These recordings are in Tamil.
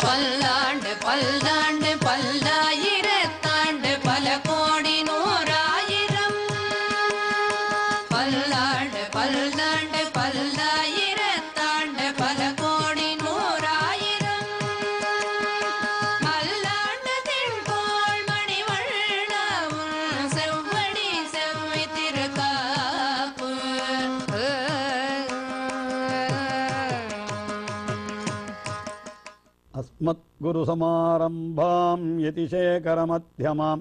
பல்லாண்டு பல்லாண்டு பல்லாயிரத்தாண்டு பல கோடி நூறாயிரம் பல்லாண்டு பல்லாண்டு பல்லாயிரத்தாண்டு பல கோடி நூறாயிரம் மல்லாண்டு திண்போள் மணிவண்ணாவும் செவ்வடி செவ்வி திருக்காப்பு अस्मद्गुरुसमारम्भां यतिशेखरमध्यमां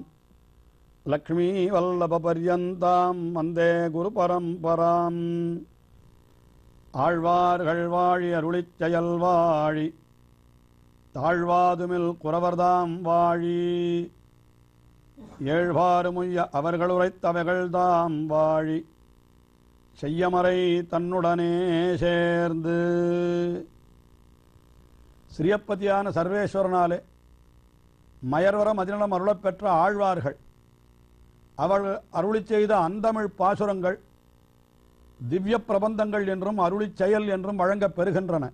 லக்ஷ்மீவல்லபபர்யந்தாம் வந்தே குருபரம்பராம் ஆழ்வார்கள் வாழி அருளிச் செயல் வாழி தாழ்வாதுமில் குறவர்தாம் வாழி ஏழ்வாறுமுய்ய அவர்கள் உரைத்தவைகள்தாம் வாழி செய்யமறை தன்னுடனே சேர்ந்து ஸ்ரீயப்பதியான சர்வேஸ்வரனாலே மயர்வரம் அதிநலம் அருளப் பெற்ற ஆழ்வார்கள் அவள் அருளிச் செய்த அந்தமிழ் பாசுரங்கள் திவ்ய பிரபந்தங்கள் என்றும் அருளிச் செயல் என்றும் வழங்கப் பெறுகின்றன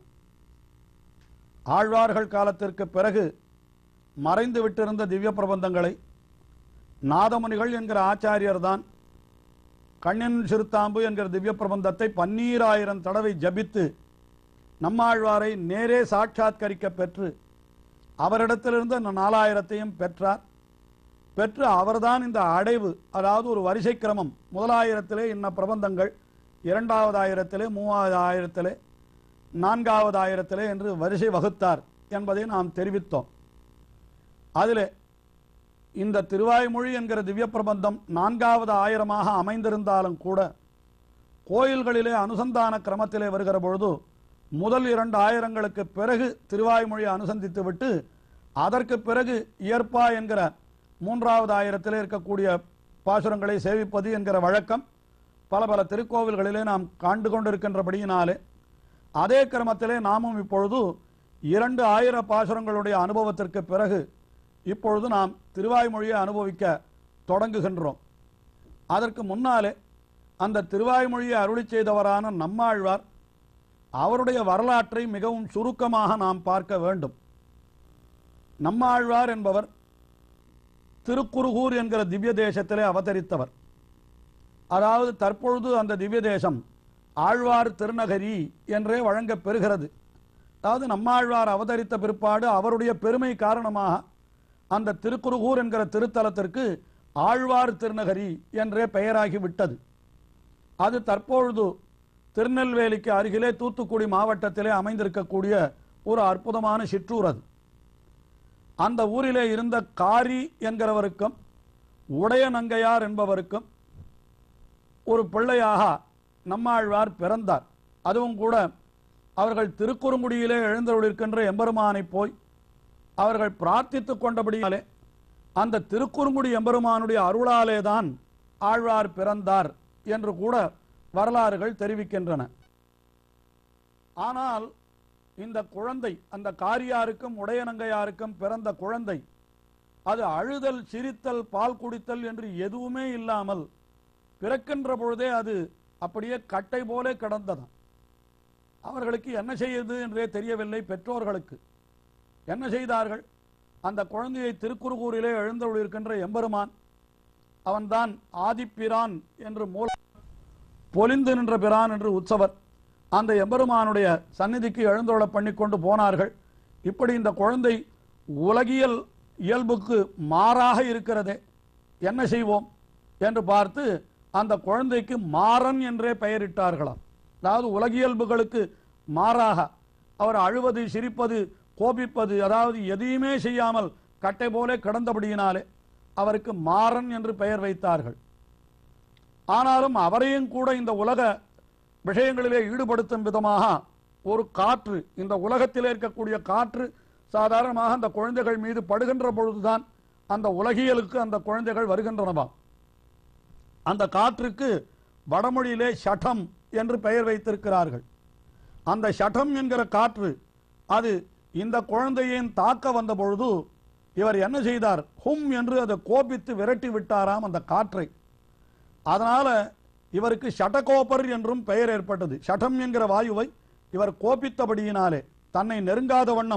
ஆழ்வார்கள் காலத்திற்கு பிறகு மறைந்து விட்டிருந்த திவ்ய பிரபந்தங்களை நாதமுனிகள் என்கிற ஆச்சாரியர் தான் கண்ணின் சிறுத்தாம்பு என்கிற திவ்ய பிரபந்தத்தை பன்னீராயிரம் தடவை ஜபித்து நம்மாழ்வாரை நேரே சாட்சாத்கரிக்க பெற்று அவரிடத்திலிருந்து அந்த நாலாயிரத்தையும் பெற்றார் பெற்று அவர்தான் இந்த அடைவு அதாவது ஒரு வரிசை கிரமம் முதலாயிரத்திலே இன்ன பிரபந்தங்கள் இரண்டாவது ஆயிரத்திலே மூவாவது ஆயிரத்திலே நான்காவது ஆயிரத்திலே என்று வரிசை வகுத்தார் என்பதை நாம் தெரிவித்தோம் அதிலே இந்த திருவாய்மொழி என்கிற திவ்ய பிரபந்தம் நான்காவது ஆயிரமாக அமைந்திருந்தாலும் கூட கோயில்களிலே அனுசந்தான கிரமத்திலே வருகிற பொழுது முதல் இரண்டு ஆயிரங்களுக்கு பிறகு திருவாய்மொழி அனுசந்தித்து விட்டு அதற்கு பிறகு இயற்பா என்கிற மூன்றாவது ஆயிரத்திலே இருக்கக்கூடிய பாசுரங்களை சேவிப்பது என்கிற வழக்கம் பல பல திருக்கோவில்களிலே நாம் காண்டு கொண்டிருக்கின்றபடியினாலே அதே கிரமத்திலே நாமும் இப்பொழுது இரண்டு ஆயிர பாசுரங்களுடைய அனுபவத்திற்கு பிறகு இப்பொழுது நாம் திருவாய்மொழியை அனுபவிக்க தொடங்குகின்றோம் அதற்கு முன்னாலே அந்த திருவாய்மொழியை அருளிச் செய்தவரான நம்மாழ்வார் அவருடைய வரலாற்றை மிகவும் சுருக்கமாக நாம் பார்க்க வேண்டும் நம்மாழ்வார் என்பவர் திருக்குறுகூர் என்கிற திவ்ய தேசத்திலே அவதரித்தவர் அதாவது தற்பொழுது அந்த திவ்ய தேசம் ஆழ்வார் திருநகரி என்றே வழங்கப் பெறுகிறது அதாவது நம்மாழ்வார் அவதரித்த பிற்பாடு அவருடைய பெருமை காரணமாக அந்த திருக்குறுகூர் என்கிற திருத்தலத்திற்கு ஆழ்வார் திருநகரி என்றே பெயராகி விட்டது அது தற்பொழுது திருநெல்வேலிக்கு அருகிலே தூத்துக்குடி மாவட்டத்திலே அமைந்திருக்கக்கூடிய ஒரு அற்புதமான சிற்றூர் அது அந்த ஊரிலே இருந்த காரி என்கிறவருக்கும் உடையநங்கையார் என்பவருக்கும் ஒரு பிள்ளையாக நம்மாழ்வார் பிறந்தார் அதுவும் கூட அவர்கள் திருக்குறுங்குடியிலே எழுந்தருளிருக்கின்ற எம்பெருமானை போய் அவர்கள் பிரார்த்தித்துக் கொண்டபடியாலே அந்த திருக்குறுங்குடி எம்பெருமானுடைய அருளாலே தான் ஆழ்வார் பிறந்தார் என்று கூட வரலாறுகள் தெரிவிக்கின்றன ஆனால் இந்த குழந்தை அந்த காரியாருக்கும் உடையனங்கையாருக்கும் பிறந்த குழந்தை அது அழுதல் சிரித்தல் பால் குடித்தல் என்று எதுவுமே இல்லாமல் பிறக்கின்ற பொழுதே அது அப்படியே கட்டை போலே கிடந்ததாம் அவர்களுக்கு என்ன செய்யுது என்றே தெரியவில்லை பெற்றோர்களுக்கு என்ன செய்தார்கள் அந்த குழந்தையை திருக்குறுகூரிலே எழுந்தருளிருக்கின்ற எம்பெருமான் அவன்தான் ஆதிப்பிரான் என்று மூல பொலிந்து நின்ற பிரான் என்று உற்சவர் அந்த எம்பெருமானுடைய சந்நிதிக்கு எழுந்தருள பண்ணி கொண்டு போனார்கள் இப்படி இந்த குழந்தை உலகியல் இயல்புக்கு மாறாக இருக்கிறதே என்ன செய்வோம் என்று பார்த்து அந்த குழந்தைக்கு மாறன் என்றே பெயரிட்டார்களாம் அதாவது உலகியல்புகளுக்கு மாறாக அவர் அழுவது சிரிப்பது கோபிப்பது அதாவது எதையுமே செய்யாமல் கட்டை போலே கிடந்தபடியினாலே அவருக்கு மாறன் என்று பெயர் வைத்தார்கள் ஆனாலும் அவரையும் கூட இந்த உலக விஷயங்களிலே ஈடுபடுத்தும் விதமாக ஒரு காற்று இந்த உலகத்திலே இருக்கக்கூடிய காற்று சாதாரணமாக அந்த குழந்தைகள் மீது படுகின்ற பொழுதுதான் அந்த உலகியலுக்கு அந்த குழந்தைகள் வருகின்றனவாம் அந்த காற்றுக்கு வடமொழியிலே ஷடம் என்று பெயர் வைத்திருக்கிறார்கள் அந்த ஷடம் என்கிற காற்று அது இந்த குழந்தையின் தாக்க வந்த பொழுது இவர் என்ன செய்தார் ஹும் என்று அதை கோபித்து விரட்டி விட்டாராம் அந்த காற்றை அதனால இவருக்கு ஷடகோபர் என்றும் பெயர் ஏற்பட்டது ஷடம் என்கிற வாயுவை இவர் கோபித்தபடியினாலே தன்னை நெருங்காத வண்ணம்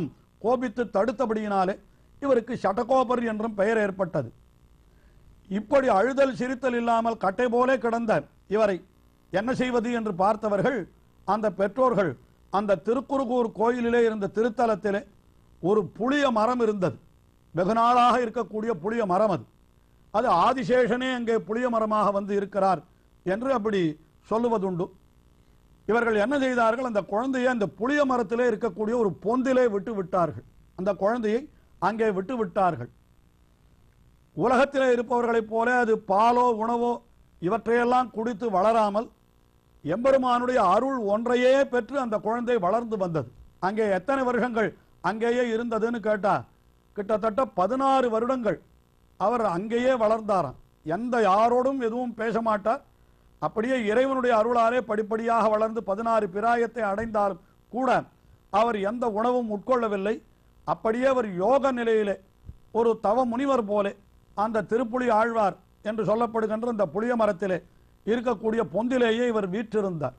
கோபித்து தடுத்தபடியினாலே இவருக்கு ஷடகோபர் என்றும் பெயர் ஏற்பட்டது இப்படி அழுதல் சிரித்தல் இல்லாமல் கட்டை போலே கிடந்த இவரை என்ன செய்வது என்று பார்த்தவர்கள் அந்த பெற்றோர்கள் அந்த திருக்குறுகூர் கோயிலிலே இருந்த திருத்தலத்திலே ஒரு புளிய மரம் இருந்தது வெகு நாளாக இருக்கக்கூடிய புளிய மரம் அது அது ஆதிசேஷனே அங்கே புளிய மரமாக வந்து இருக்கிறார் என்று அப்படி சொல்லுவதுண்டு இவர்கள் என்ன செய்தார்கள் அந்த குழந்தையை அந்த புளிய மரத்திலே இருக்கக்கூடிய ஒரு பொந்திலே விட்டு விட்டார்கள் அந்த குழந்தையை அங்கே விட்டு விட்டார்கள் உலகத்திலே இருப்பவர்களைப் போல அது பாலோ உணவோ இவற்றையெல்லாம் குடித்து வளராமல் எம்பெருமானுடைய அருள் ஒன்றையே பெற்று அந்த குழந்தை வளர்ந்து வந்தது அங்கே எத்தனை வருஷங்கள் அங்கேயே இருந்ததுன்னு கேட்டா கிட்டத்தட்ட பதினாறு வருடங்கள் அவர் அங்கேயே வளர்ந்தாராம் எந்த யாரோடும் எதுவும் பேச மாட்டார் அப்படியே இறைவனுடைய அருளாலே படிப்படியாக வளர்ந்து பதினாறு பிராயத்தை அடைந்தாலும் கூட அவர் எந்த உணவும் உட்கொள்ளவில்லை அப்படியே அவர் யோக நிலையிலே ஒரு தவ முனிவர் போலே அந்த திருப்புலி ஆழ்வார் என்று சொல்லப்படுகின்ற இந்த புளிய மரத்திலே இருக்கக்கூடிய பொந்திலேயே இவர் வீற்றிருந்தார்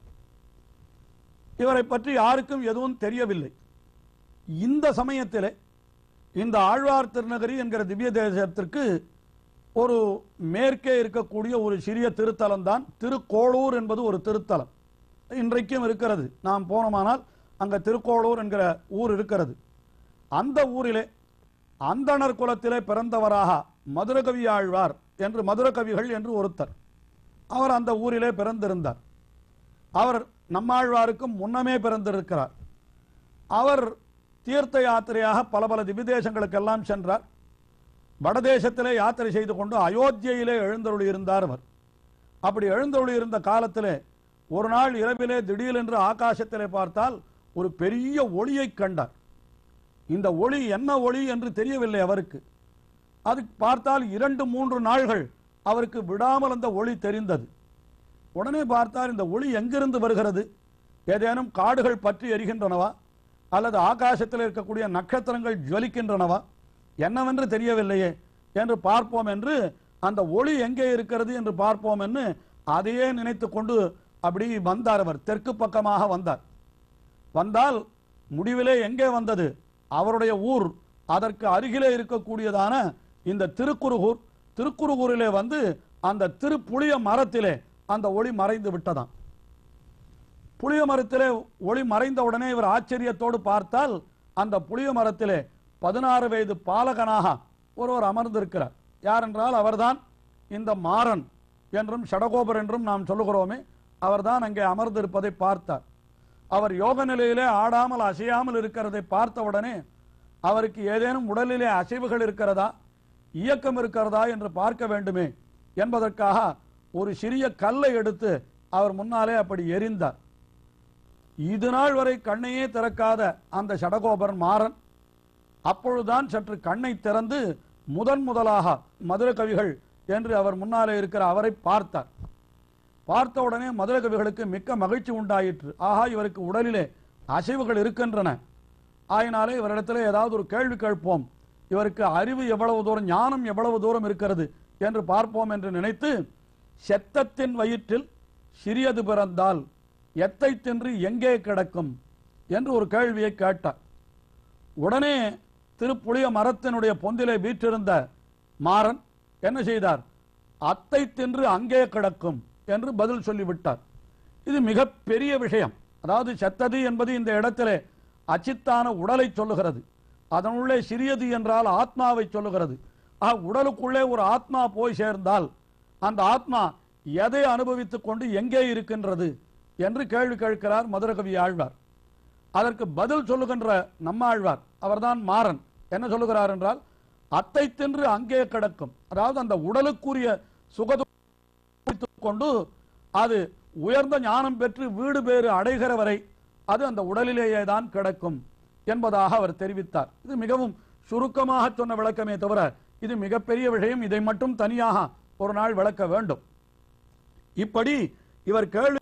இவரை பற்றி யாருக்கும் எதுவும் தெரியவில்லை இந்த சமயத்திலே இந்த ஆழ்வார் திருநகரி என்கிற திவ்ய தேசத்திற்கு ஒரு மேற்கே இருக்கக்கூடிய ஒரு சிறிய திருத்தலம் தான் திருக்கோளூர் என்பது ஒரு திருத்தலம் இன்றைக்கும் இருக்கிறது நாம் போனோமானால் அங்க திருக்கோளூர் என்கிற ஊர் இருக்கிறது அந்த ஊரிலே அந்தணர் குலத்திலே பிறந்தவராக மதுரகவி ஆழ்வார் என்று மதுரகவிகள் என்று ஒருத்தர் அவர் அந்த ஊரிலே பிறந்திருந்தார் அவர் நம்மாழ்வாருக்கும் முன்னமே பிறந்திருக்கிறார் அவர் தீர்த்த யாத்திரையாக பல பல திவிதேசங்களுக்கெல்லாம் சென்றார் வடதேசத்திலே யாத்திரை செய்து கொண்டு அயோத்தியிலே எழுந்தருளி இருந்தார் அவர் அப்படி எழுந்தருளி இருந்த காலத்திலே ஒரு நாள் இரவிலே திடீரென்று ஆகாசத்திலே பார்த்தால் ஒரு பெரிய ஒளியை கண்டார் இந்த ஒளி என்ன ஒளி என்று தெரியவில்லை அவருக்கு அது பார்த்தால் இரண்டு மூன்று நாள்கள் அவருக்கு விடாமல் அந்த ஒளி தெரிந்தது உடனே பார்த்தால் இந்த ஒளி எங்கிருந்து வருகிறது ஏதேனும் காடுகள் பற்றி எரிகின்றனவா அல்லது ஆகாசத்தில் இருக்கக்கூடிய நட்சத்திரங்கள் ஜொலிக்கின்றனவா என்னவென்று தெரியவில்லையே என்று பார்ப்போம் என்று அந்த ஒளி எங்கே இருக்கிறது என்று பார்ப்போம் என்று அதையே நினைத்து கொண்டு அப்படி வந்தார் அவர் தெற்கு பக்கமாக வந்தார் வந்தால் முடிவிலே எங்கே வந்தது அவருடைய ஊர் அதற்கு அருகிலே இருக்கக்கூடியதான இந்த திருக்குறுகூர் திருக்குறுகூரிலே வந்து அந்த திருப்புளிய மரத்திலே அந்த ஒளி மறைந்து விட்டதாம் புளிய மரத்திலே ஒளி மறைந்த உடனே இவர் ஆச்சரியத்தோடு பார்த்தால் அந்த புளிய மரத்திலே பதினாறு வயது பாலகனாக ஒருவர் அமர்ந்திருக்கிறார் யார் என்றால் அவர்தான் இந்த மாறன் என்றும் ஷடகோபர் என்றும் நாம் சொல்லுகிறோமே அவர்தான் அங்கே அமர்ந்திருப்பதை பார்த்தார் அவர் யோக நிலையிலே ஆடாமல் அசையாமல் இருக்கிறதை பார்த்தவுடனே அவருக்கு ஏதேனும் உடலிலே அசைவுகள் இருக்கிறதா இயக்கம் இருக்கிறதா என்று பார்க்க வேண்டுமே என்பதற்காக ஒரு சிறிய கல்லை எடுத்து அவர் முன்னாலே அப்படி எரிந்தார் இது நாள் வரை கண்ணையே திறக்காத அந்த ஷடகோபரன் மாறன் அப்பொழுதுதான் சற்று கண்ணை திறந்து முதன் முதலாக மதுர கவிகள் என்று அவர் முன்னாலே இருக்கிற அவரை பார்த்தார் பார்த்த உடனே மதுர கவிகளுக்கு மிக்க மகிழ்ச்சி உண்டாயிற்று ஆஹா இவருக்கு உடலிலே அசைவுகள் இருக்கின்றன ஆயினாலே இவரிடத்திலே ஏதாவது ஒரு கேள்வி கேட்போம் இவருக்கு அறிவு எவ்வளவு தூரம் ஞானம் எவ்வளவு தூரம் இருக்கிறது என்று பார்ப்போம் என்று நினைத்து செத்தத்தின் வயிற்றில் சிறியது பிறந்தால் எத்தை தின்று எங்கே கிடக்கும் என்று ஒரு கேள்வியை கேட்டார் உடனே திருப்புளிய மரத்தினுடைய பொந்திலே வீற்றிருந்த மாறன் என்ன செய்தார் அத்தை தின்று அங்கே கிடக்கும் என்று பதில் சொல்லிவிட்டார் இது மிக பெரிய விஷயம் அதாவது செத்தது என்பது இந்த இடத்திலே அச்சித்தான உடலை சொல்லுகிறது அதனுள்ளே சிறியது என்றால் ஆத்மாவை சொல்லுகிறது ஆக உடலுக்குள்ளே ஒரு ஆத்மா போய் சேர்ந்தால் அந்த ஆத்மா எதை அனுபவித்துக் கொண்டு எங்கே இருக்கின்றது என்று கேள்வி கேட்கிறார் மதுரகவி ஆழ்வார் அதற்கு பதில் சொல்லுகின்ற நம்மாழ்வார் அவர்தான் மாறன் என்ன சொல்லுகிறார் என்றால் அத்தை தின்று அங்கே கிடக்கும் அதாவது அந்த உடலுக்குரிய சுகது கொண்டு அது உயர்ந்த ஞானம் பெற்று வீடு பேறு அடைகிற வரை அது அந்த உடலிலேயே தான் கிடக்கும் என்பதாக அவர் தெரிவித்தார் இது மிகவும் சுருக்கமாக சொன்ன விளக்கமே தவிர இது மிகப்பெரிய விஷயம் இதை மட்டும் தனியாக ஒரு நாள் விளக்க வேண்டும் இப்படி இவர் கேள்வி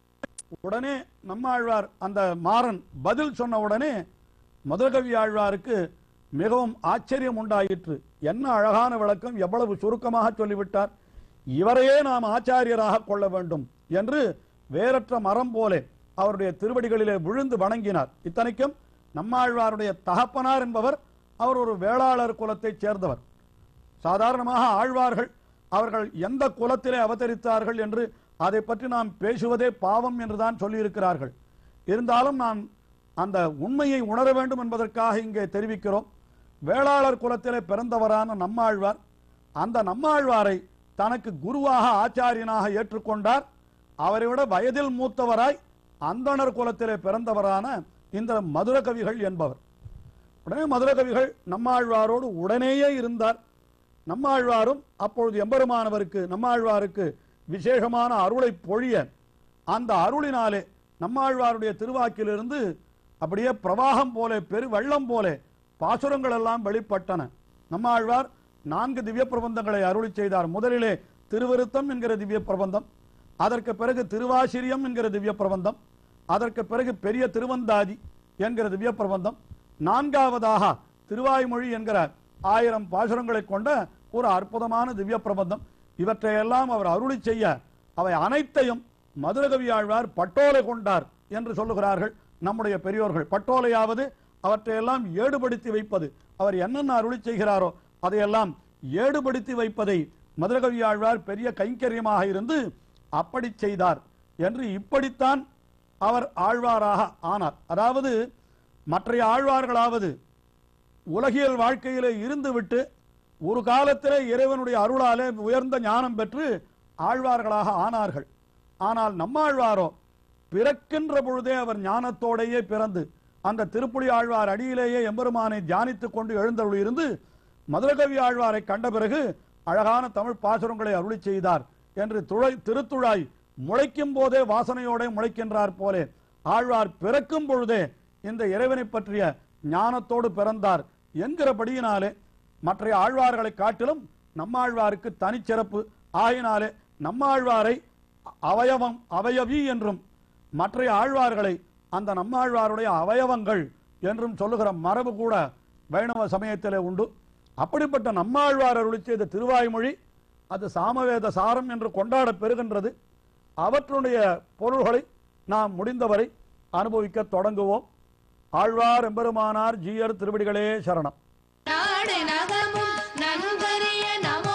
உடனே நம்மாழ்வார் அந்த மாறன் பதில் சொன்ன உடனே மதுரகவி ஆழ்வாருக்கு மிகவும் ஆச்சரியம் உண்டாயிற்று என்ன அழகான விளக்கம் எவ்வளவு சுருக்கமாக சொல்லிவிட்டார் இவரையே நாம் ஆச்சாரியராக கொள்ள வேண்டும் என்று வேறற்ற மரம் போலே அவருடைய திருவடிகளிலே விழுந்து வணங்கினார் இத்தனைக்கும் நம்மாழ்வாருடைய தகப்பனார் என்பவர் அவர் ஒரு வேளாளர் குலத்தைச் சேர்ந்தவர் சாதாரணமாக ஆழ்வார்கள் அவர்கள் எந்த குலத்திலே அவதரித்தார்கள் என்று அதை பற்றி நாம் பேசுவதே பாவம் என்றுதான் சொல்லியிருக்கிறார்கள் இருந்தாலும் நான் அந்த உண்மையை உணர வேண்டும் என்பதற்காக இங்கே தெரிவிக்கிறோம் வேளாளர் குலத்திலே பிறந்தவரான நம்மாழ்வார் அந்த நம்மாழ்வாரை தனக்கு குருவாக ஆச்சாரியனாக ஏற்றுக்கொண்டார் அவரை விட வயதில் மூத்தவராய் அந்தணர் குலத்திலே பிறந்தவரான இந்த மதுர கவிகள் என்பவர் உடனே மதுர கவிகள் நம்மாழ்வாரோடு உடனேயே இருந்தார் நம்மாழ்வாரும் அப்பொழுது எம்பெருமானவருக்கு நம்மாழ்வாருக்கு விசேஷமான அருளை பொழிய அந்த அருளினாலே நம்மாழ்வாருடைய திருவாக்கிலிருந்து அப்படியே பிரவாகம் போல பெரு வெள்ளம் போல பாசுரங்கள் எல்லாம் வெளிப்பட்டன நம்மாழ்வார் நான்கு திவ்ய பிரபந்தங்களை அருளி செய்தார் முதலிலே திருவிருத்தம் என்கிற திவ்ய பிரபந்தம் அதற்கு பிறகு திருவாசிரியம் என்கிற திவ்ய பிரபந்தம் அதற்கு பிறகு பெரிய திருவந்தாதி என்கிற திவ்ய பிரபந்தம் நான்காவதாக திருவாய்மொழி என்கிற ஆயிரம் பாசுரங்களை கொண்ட ஒரு அற்புதமான திவ்ய பிரபந்தம் இவற்றையெல்லாம் அவர் அருளி செய்ய அவை அனைத்தையும் மதுரகவி ஆழ்வார் பட்டோலை கொண்டார் என்று சொல்லுகிறார்கள் நம்முடைய பெரியோர்கள் பட்டோலையாவது அவற்றையெல்லாம் ஏடுபடுத்தி வைப்பது அவர் என்னென்ன அருளி செய்கிறாரோ அதையெல்லாம் ஏடுபடுத்தி வைப்பதை மதுரகவி ஆழ்வார் பெரிய கைங்கரியமாக இருந்து அப்படி செய்தார் என்று இப்படித்தான் அவர் ஆழ்வாராக ஆனார் அதாவது மற்றைய ஆழ்வார்களாவது உலகியல் வாழ்க்கையிலே இருந்துவிட்டு ஒரு காலத்திலே இறைவனுடைய அருளாலே உயர்ந்த ஞானம் பெற்று ஆழ்வார்களாக ஆனார்கள் ஆனால் நம்மாழ்வாரோ பிறக்கின்ற பொழுதே அவர் ஞானத்தோடையே பிறந்து அந்த திருப்புலி ஆழ்வார் அடியிலேயே எம்பெருமானை தியானித்துக் கொண்டு எழுந்தருள் இருந்து மதுரகவி ஆழ்வாரை கண்ட பிறகு அழகான தமிழ் பாசுரங்களை அருளி செய்தார் என்று துளை திருத்துழாய் முளைக்கும் போதே வாசனையோட முளைக்கின்றார் போலே ஆழ்வார் பிறக்கும் பொழுதே இந்த இறைவனை பற்றிய ஞானத்தோடு பிறந்தார் என்கிறபடியினாலே மற்ற ஆழ்வார்களை காட்டிலும் நம்மாழ்வாருக்கு தனிச்சிறப்பு ஆயினாலே நம்மாழ்வாரை அவயவம் அவயவி என்றும் மற்ற ஆழ்வார்களை அந்த நம்மாழ்வாருடைய அவயவங்கள் என்றும் சொல்லுகிற மரபு கூட வைணவ சமயத்திலே உண்டு அப்படிப்பட்ட நம்மாழ்வார் அருளி செய்த திருவாய்மொழி அது சாமவேத சாரம் என்று கொண்டாடப் பெறுகின்றது அவற்றுடைய பொருள்களை நாம் முடிந்தவரை அனுபவிக்க தொடங்குவோம் ஆழ்வார் எம்பெருமானார் ஜீயர் திருவடிகளே சரணம் நாடு நகமும் நன்கரிய நமோ